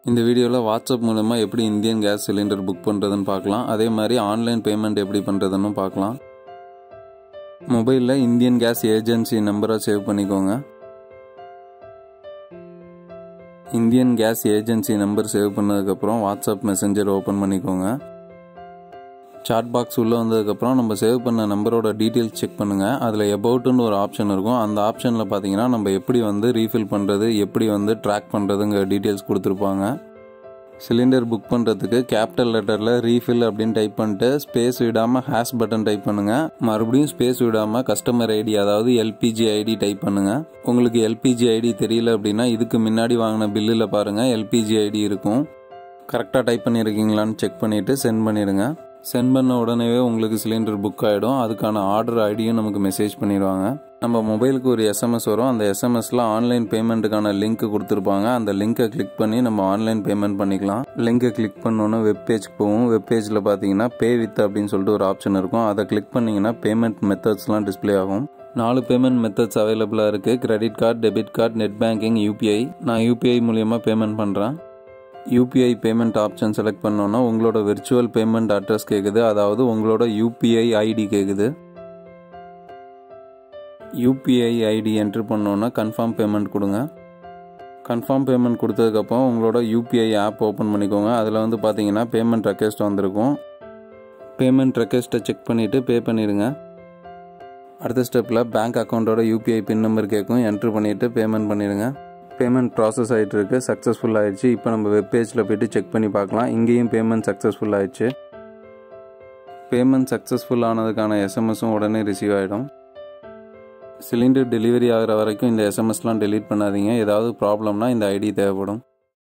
இந்த வீடியோவில் வாட்ஸ்அப் மூலமா எப்படி இந்தியன் கேஸ் சிலிண்டர் புக் பண்ணுறதுன்னு பார்க்கலாம் அதே மாதிரி ஆன்லைன் பேமெண்ட் எப்படி பண்ணுறதுன்னு பார்க்கலாம் மொபைலில் இந்தியன் கேஸ் ஏஜென்சி நம்பரை சேவ் பண்ணிக்கோங்க Indian gas agency number save பண்ணதுக்கப்புறம் வாட்ஸ்அப் மெசஞ்சர் ஓப்பன் பண்ணிக்கோங்க சாட் பாக்ஸ் உள்ளே வந்ததுக்கப்புறம் நம்ம சேவ் பண்ண நம்பரோட டீட்டெயில்ஸ் செக் பண்ணுங்கள் அதில் எபவுட்டுன்னு ஒரு ஆப்ஷன் இருக்கும் அந்த ஆப்ஷனில் பார்த்தீங்கன்னா நம்ம எப்படி வந்து ரீஃபில் பண்ணுறது எப்படி வந்து ட்ராக் பண்ணுறதுங்கிற டீட்டெயில்ஸ் கொடுத்துருப்பாங்க சிலிண்டர் புக் பண்ணுறதுக்கு கேபிட்டல் லெட்டரில் ரீஃபில் அப்படின்னு டைப் பண்ணிட்டு ஸ்பேஸ் விடாமல் ஹேஷ் பட்டன் டைப் பண்ணுங்கள் மறுபடியும் ஸ்பேஸ் விடாமல் கஸ்டமர் ஐடி அதாவது எல்பிஜி ஐடி டைப் பண்ணுங்கள் உங்களுக்கு எல்பிஜி ஐடி தெரியல அப்படின்னா இதுக்கு முன்னாடி வாங்கின பில்லில் பாருங்கள் எல்பிஜி ஐடி இருக்கும் கரெக்டாக டைப் பண்ணியிருக்கீங்களான்னு செக் பண்ணிவிட்டு சென்ட் பண்ணிடுங்க சென்ட் பண்ண உடனேவே உங்களுக்கு சிலிண்டர் புக் ஆகிடும் அதுக்கான ஆர்டர் ஐடியும் நமக்கு மெசேஜ் பண்ணிடுவாங்க நம்ம மொபைலுக்கு ஒரு எஸ்எம்எஸ் வரும் அந்த எஸ்எம்எஸ்ல ஆன்லைன் பேமெண்ட்டுக்கான லிங்க் கொடுத்துருப்பாங்க அந்த லிங்கை கிளிக் பண்ணி நம்ம ஆன்லைன் பேமெண்ட் பண்ணிக்கலாம் லிங்கை கிளிக் பண்ணோன்னே வெப் பேஜ்க்கு போகும் வெப் பேஜில் பார்த்தீங்கன்னா பே வித் அப்படின்னு சொல்லிட்டு ஒரு ஆப்ஷன் இருக்கும் அதை கிளிக் பண்ணிங்கன்னா பேமெண்ட் மெத்தட்ஸ்லாம் டிஸ்பிளே ஆகும் நாலு பேமெண்ட் மெத்தட்ஸ் அவைலபிளாக இருக்குது credit card debit card net banking UPI நான் யூபிஐ மூலியமாக பேமெண்ட் பண்ணுறேன் யூபிஐ பேமெண்ட் ஆப்ஷன் செலக்ட் பண்ணோன்னா உங்களோட விர்ச்சுவல் பேமெண்ட் அட்ரஸ் கேட்குது அதாவது உங்களோட யூபிஐ ஐடி கேட்குது யூபிஐ ஐடி என்ட்ரு பண்ணோன்னா கன்ஃபார்ம் பேமெண்ட் கொடுங்க கன்ஃபார்ம் பேமெண்ட் கொடுத்ததுக்கப்புறம் உங்களோட யூபிஐ ஆப் ஓப்பன் பண்ணிக்கோங்க அதில் வந்து பார்த்தீங்கன்னா பேமெண்ட் ரெக்வெஸ்ட் வந்திருக்கும் பேமெண்ட் ரெக்வெஸ்ட்டை செக் பண்ணிவிட்டு பே பண்ணிடுங்க அடுத்த ஸ்டெப்பில் பேங்க் அக்கௌண்ட்டோட யூபிஐ பின் நம்பர் கேட்கும் என்ட்ரு பண்ணிவிட்டு பேமெண்ட் பண்ணிடுங்க பேமெண்ட் ப்ராசஸ் ஆகிட்டு இருக்கு சக்ஸஸ்ஃபுல் ஆயிடுச்சு இப்போ நம்ம வெப் பேஜில் போயிட்டு செக் பண்ணி பார்க்கலாம் இங்கேயும் பேமெண்ட் சக்ஸஸ்ஃபுல் ஆயிடுச்சு பேமெண்ட் சக்ஸஸ்ஃபுல் ஆனதுக்கான எஸ்எம்எஸும் உடனே ரிசீவ் ஆகிடும் சிலிண்டர் டெலிவரி ஆகிற வரைக்கும் இந்த எஸ்எம்எஸ்லாம் டெலீட் பண்ணாதீங்க ஏதாவது ப்ராப்ளம்னா இந்த ஐடி தேவைப்படும்